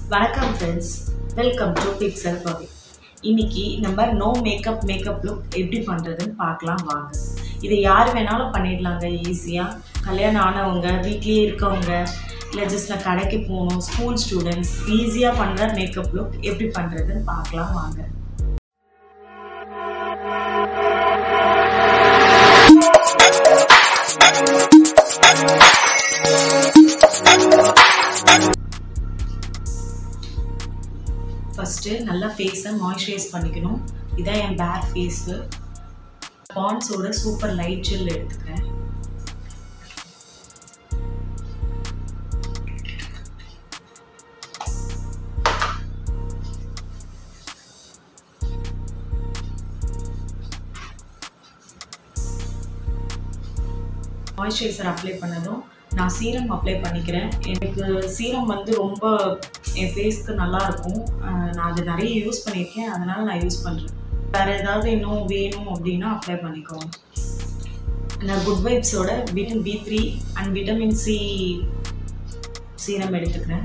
வணக்கம் friends welcome to pixel Pavi இன்னைக்கு நம்ம நோ மேக்கப் மேக்கப் லுக் எப்படி பண்ணுறதுன்னு பார்க்கலாம் வாங்க இதை யார் வேணாலும் பண்ணிடலாங்க ஈஸியாக கல்யாணம் ஆனவங்க வீட்லேயே இருக்கவங்க இல்லை ஜஸ்ட் நான் கடைக்கு போகணும் ஸ்கூல் ஸ்டூடெண்ட்ஸ் ஈஸியாக பண்ணுற மேக்கப் லுக் எப்படி பண்ணுறதுன்னு பார்க்கலாம் வாங்க ஃபஸ்ட்டு நல்லா ஃபேஸை மாய்ஸ்சரைஸ் பண்ணிக்கணும் இதான் என் பேர் ஃபேஸு பாண்ட்ஸோட சூப்பர் லைட் ஜெல் எடுத்துக்கிறேன் மாய்ஸ்சரைசர் அப்ளை பண்ணதும் நான் சீரம் அப்ளை பண்ணிக்கிறேன் எனக்கு சீரம் வந்து ரொம்ப என் ஃபேஸ்க்கு நல்லா இருக்கும் அஹ் நான் அது நிறைய யூஸ் பண்ணியிருக்கேன் அதனால் நான் யூஸ் பண்ணுறேன் வேறு ஏதாவது இன்னும் வேணும் அப்படின்னா அப்ளை பண்ணிக்கோங்க நான் குட் வைப்ஸோட vitamin B three and vitamin C serum எடுத்துக்கிறேன்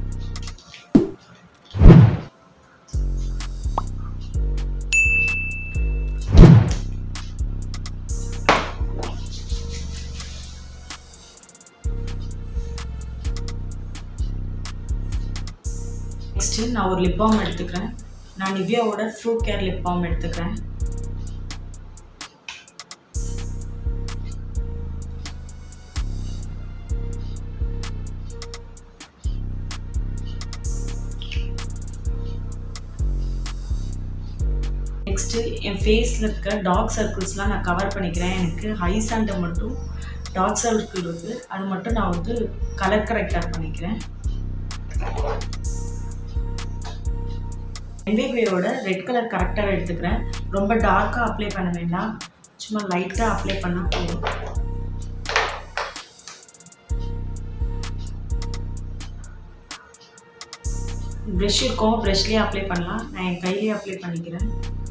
நெக்ஸ்ட்டு நான் ஒரு லிப் பாம் எடுத்துக்கிறேன் நான் நிவ்யாவோட ஃப்ரூட் கேர் லிப் பாம் எடுத்துக்கிறேன் நெக்ஸ்ட்டு என் ஃபேஸில் இருக்க டார்க் சர்க்கிள்ஸ்லாம் நான் கவர் பண்ணிக்கிறேன் எனக்கு ஹை சாண்டை மட்டும் டார்க் சர்க்கிள் இருக்குது அது மட்டும் நான் வந்து கலர் கரெக்டாக பண்ணிக்கிறேன் எம்பிபியோட ரெட் கலர் கரெக்டாக எடுத்துக்கிறேன் ரொம்ப டார்க்காக அப்ளை பண்ண வேண்டாம் சும்மா லைட்டாக அப்ளை பண்ணால் போதும் ப்ரெஷ் இருக்கும் ப்ரெஷ்லேயே அப்ளை பண்ணலாம் நான் என் கையிலேயே அப்ளை பண்ணிக்கிறேன்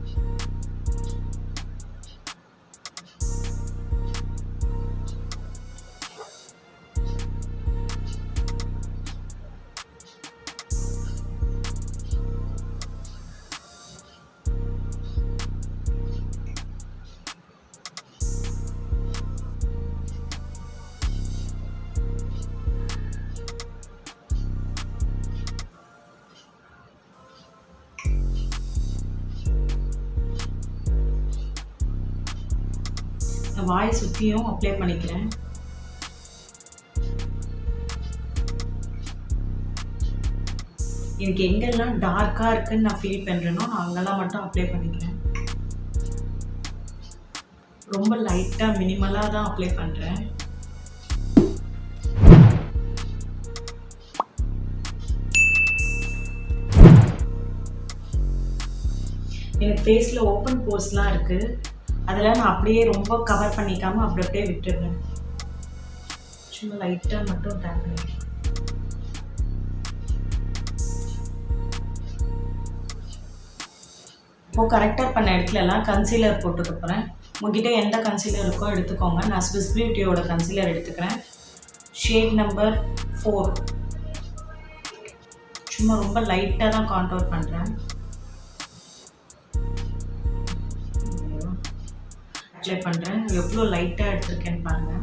நான் வாயை சுற்றியும் அப்ளை பண்ணிக்கிறேன் எனக்கு எங்கெல்லாம் டார்க்காக இருக்குன்னு நான் ஃபீல் பண்ணுறேனோ நான் அங்கெல்லாம் மட்டும் அப்ளை பண்ணிக்கிறேன் ரொம்ப லைட்டாக மினிமலாக தான் அப்ளை பண்ணுறேன் எனக்கு ஃபேஸில் ஓப்பன் போர்ஸ்லாம் இருக்குது அதெல்லாம் நான் அப்படியே ரொம்ப கவர் பண்ணிக்காமல் அப்படி அப்படியே விட்டுடுறேன் சும்மா லைட்டாக மட்டும் டேப் பண்ணிக்கிறேன் இப்போது கரெக்டாக பண்ண இடத்துலலாம் கன்சீலர் போட்டுக்க போகிறேன் உங்ககிட்ட எந்த கன்சீலர் இருக்கோ எடுத்துக்கோங்க நான் ஸ்விஸ் பியூட்டியோட கன்சீலர் எடுத்துக்கிறேன் ஷேட் நம்பர் ஃபோர் சும்மா ரொம்ப லைட்டாக தான் கான்டோர் பண்ணுறேன் அப்ளை பண்ணுறேன் எவ்வளோ லைட்டாக எடுத்திருக்கேன்னு பாருங்கள்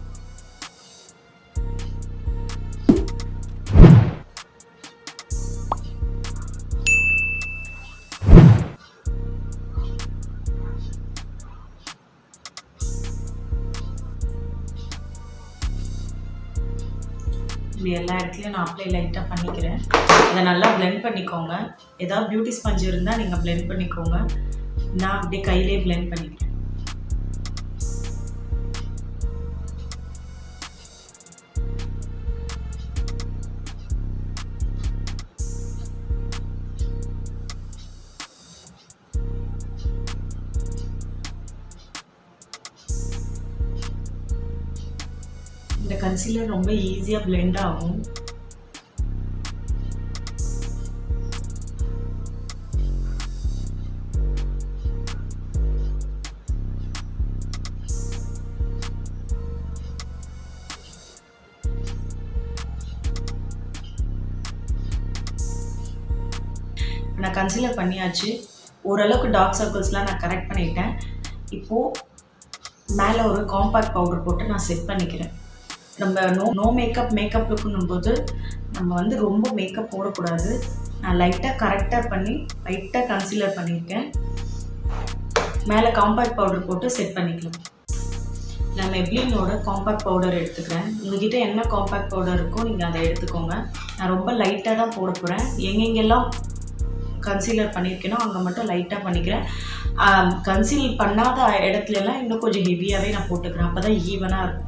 இப்படி எல்லா இடத்துலையும் நான் அப்ளை லைட்டாக பண்ணிக்கிறேன் அதை நல்லா பிளெண்ட் பண்ணிக்கோங்க ஏதாவது பியூட்டி ஸ்பஞ்ச் இருந்தால் நீங்கள் பிளெண்ட் பண்ணிக்கோங்க நான் அப்படியே கையிலே பிளெண்ட் பண்ணிக்கிறேன் இந்த கன்சீலர் ரொம்ப ஈஸியாக பிளெண்ட் ஆகும் நான் கன்சீலர் பண்ணியாச்சு ஓரளவுக்கு டார்க் சர்க்கிள்ஸ்லாம் நான் கரெக்ட் பண்ணிட்டேன் இப்போது மேலே ஒரு காம்பேக்ட் பவுடர் போட்டு நான் செட் பண்ணிக்கிறேன் நம்ம நோ நோ மேக்கப் மேக்கப் லுக்குன்னும் போது நம்ம வந்து ரொம்ப மேக்கப் போடக்கூடாது நான் லைட்டாக கரெக்டாக பண்ணி லைட்டாக கன்சீலர் பண்ணியிருக்கேன் மேலே காம்பேக்ட் பவுடர் போட்டு செட் பண்ணிக்கலாம் நான் மெப்ளினோட காம்பேக்ட் பவுடர் எடுத்துக்கிறேன் உங்ககிட்ட என்ன காம்பேக்ட் பவுடர் இருக்கோ நீங்கள் அதை எடுத்துக்கோங்க நான் ரொம்ப லைட்டாக தான் போட போகிறேன் எங்கெங்கெல்லாம் கன்சீலர் பண்ணியிருக்கேனோ அங்கே மட்டும் லைட்டாக பண்ணிக்கிறேன் கன்சீல் பண்ணாத இடத்துலலாம் இன்னும் கொஞ்சம் ஹெவியாகவே நான் போட்டுக்கிறேன் அப்போ தான் ஈவனாக இருக்கும்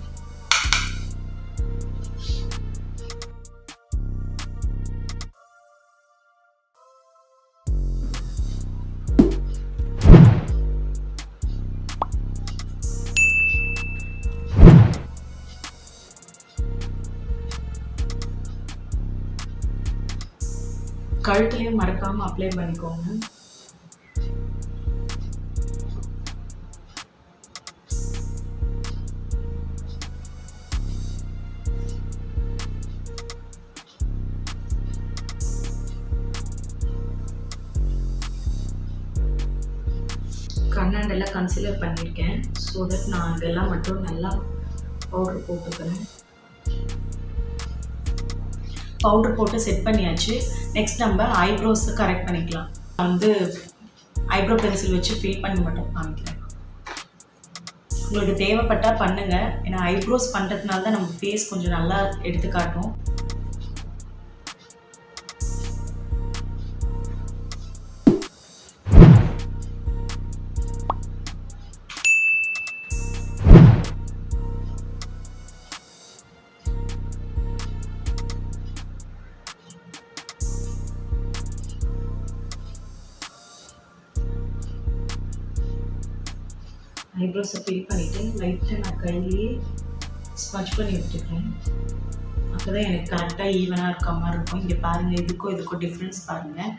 கழுத்துலையும் மறக்காமல் அப்ளை பண்ணிக்கோங்க கண்ணாண்டெல்லாம் கன்சிலர் பண்ணியிருக்கேன் ஸோ தட் நான் இதெல்லாம் மட்டும் நல்லா பவுடர் போட்டுக்கிறேன் பவுடர் போட்டு செட் பண்ணியாச்சு நெக்ஸ்ட் நம்ம ஐப்ரோஸை கரெக்ட் பண்ணிக்கலாம் நான் வந்து ஐப்ரோ பென்சில் வச்சு ஃபில் பண்ணி மட்டும் காமிக்கிறேன் உங்களுக்கு தேவைப்பட்டால் பண்ணுங்கள் ஏன்னா ஐப்ரோஸ் பண்ணுறதுனால தான் நம்ம ஃபேஸ் கொஞ்சம் நல்லா எடுத்து காட்டும் ஐப்ரோஸை ஃபில் பண்ணிவிட்டு லைட்டாக நான் கையிலேயே ஸ்பஞ்ச் பண்ணி விட்டுக்கிறேன் அப்போ தான் எனக்கு கரெக்டாக ஈவனாக இருக்க மாதிரி இருக்கும் இங்கே பாருங்கள் இதுக்கும் இதுக்கும் டிஃப்ரென்ஸ் பாருங்கள்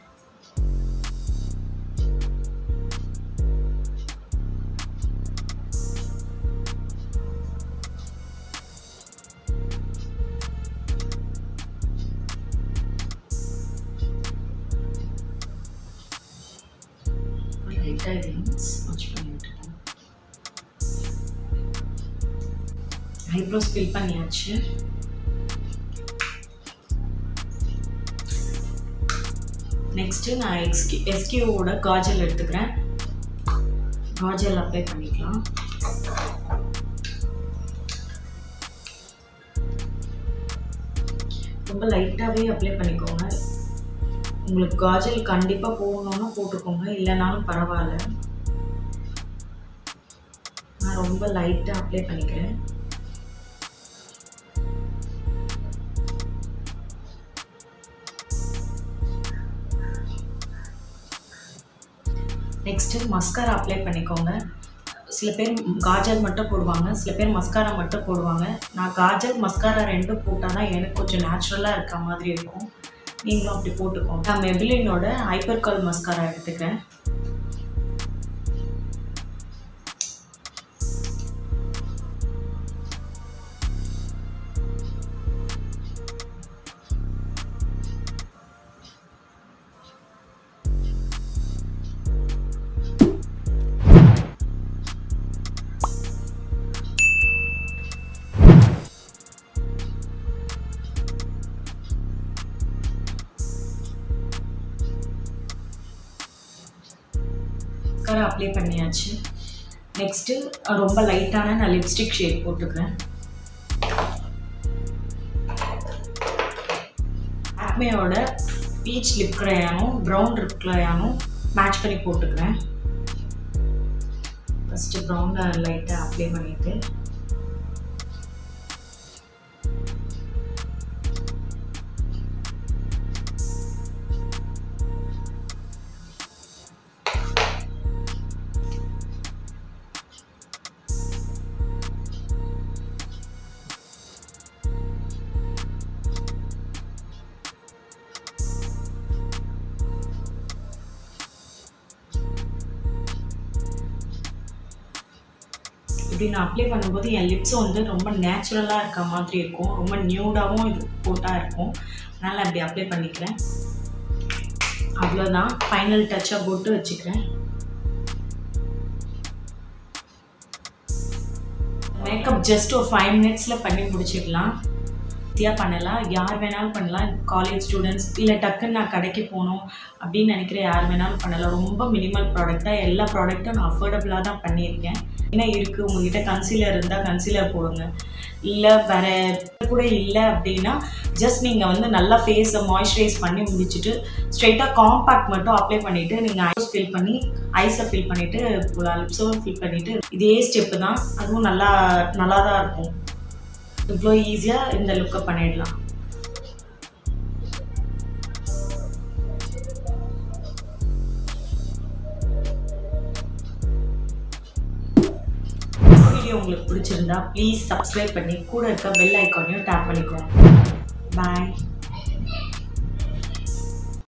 லைட்டாக இதையும் ஸ்மச் பண்ணி விட்டுட்டேன் ஐப்ரோஸ் ஃபில் பண்ணியாச்சு நெக்ஸ்ட்டு நான் எக்ஸ்கி எஸ்கியூவோட காஜல் எடுத்துக்கிறேன் காஜல் அப்ளை பண்ணிக்கலாம் ரொம்ப லைட்டாகவே அப்ளை பண்ணிக்கோங்க உங்களுக்கு காஜல் கண்டிப்பாக போடணும்னா போட்டுக்கோங்க இல்லைனாலும் பரவாயில்ல நான் ரொம்ப லைட்டாக அப்ளை பண்ணிக்கிறேன் நெக்ஸ்ட்டு மஸ்காரா அப்ளை பண்ணிக்கோங்க சில பேர் காஜல் மட்டும் போடுவாங்க சில பேர் மஸ்காரா மட்டும் போடுவாங்க நான் காஜல் மஸ்காரா ரெண்டும் போட்டால் தான் எனக்கு கொஞ்சம் நேச்சுரலாக இருக்க மாதிரி இருக்கும் நீங்களும் அப்படி போட்டுக்கோங்க நான் மெபிலினோட ஹைப்பர் கால் மஸ்காரா எடுத்துக்கிறேன் மஸ்காரா அப்ளை பண்ணியாச்சு நெக்ஸ்ட்டு ரொம்ப லைட்டான நான் லிப்ஸ்டிக் ஷேட் போட்டுக்கிறேன் ஆக்மேயோட பீச் லிப் க்ரையானும் ப்ரௌன் லிப் க்ரையானும் மேட்ச் பண்ணி போட்டுக்கிறேன் ஃபஸ்ட்டு ப்ரௌனில் லைட்டாக அப்ளை பண்ணிவிட்டு இப்படி நான் அப்ளை பண்ணும்போது என் லிப்ஸ் வந்து ரொம்ப நேச்சுரலாக இருக்க மாதிரி இருக்கும் ரொம்ப நியூடாகவும் இது போட்டால் இருக்கும் அதனால் அப்படி அப்ளை பண்ணிக்கிறேன் அவ்வளோதான் ஃபைனல் டச்சாக போட்டு வச்சுக்கிறேன் மேக்கப் ஜஸ்ட் ஒரு ஃபைவ் மினிட்ஸில் பண்ணி முடிச்சிடலாம் ஈஸியாக பண்ணலாம் யார் வேணாலும் பண்ணலாம் காலேஜ் ஸ்டூடெண்ட்ஸ் இல்லை டக்குன்னு நான் கடைக்கு போகணும் அப்படின்னு நினைக்கிற யார் வேணாலும் பண்ணலாம் ரொம்ப மினிமல் ப்ராடக்ட் தான் எல்லா ப்ராடக்ட்டும் நான் அஃபோர்டபுளாக தான் பண்ணியிருக்கேன் என்ன இருக்குது உங்ககிட்ட கன்சீலர் இருந்தால் கன்சீலர் போடுங்க இல்லை வேறு கூட இல்லை அப்படின்னா ஜஸ்ட் நீங்கள் வந்து நல்லா ஃபேஸை மாய்ஸ்சரைஸ் பண்ணி முடிச்சுட்டு ஸ்ட்ரெயிட்டாக காம்பேக்ட் மட்டும் அப்ளை பண்ணிவிட்டு நீங்கள் ஐஸ் ஃபில் பண்ணி ஐஸை ஃபில் பண்ணிவிட்டு லிப்ஸும் ஃபில் பண்ணிவிட்டு இதே ஸ்டெப்பு தான் அதுவும் நல்லா நல்லா தான் இருக்கும் இவ்வளோ ஈஸியாக இந்த லுக்கை பண்ணிடலாம் வீடியோ உங்களுக்கு பிடிச்சிருந்தா ப்ளீஸ் சப்ஸ்கிரைப் பண்ணி கூட இருக்க பெல் ஐக்கானையும் டேப் பண்ணிக்கோங்க பாய்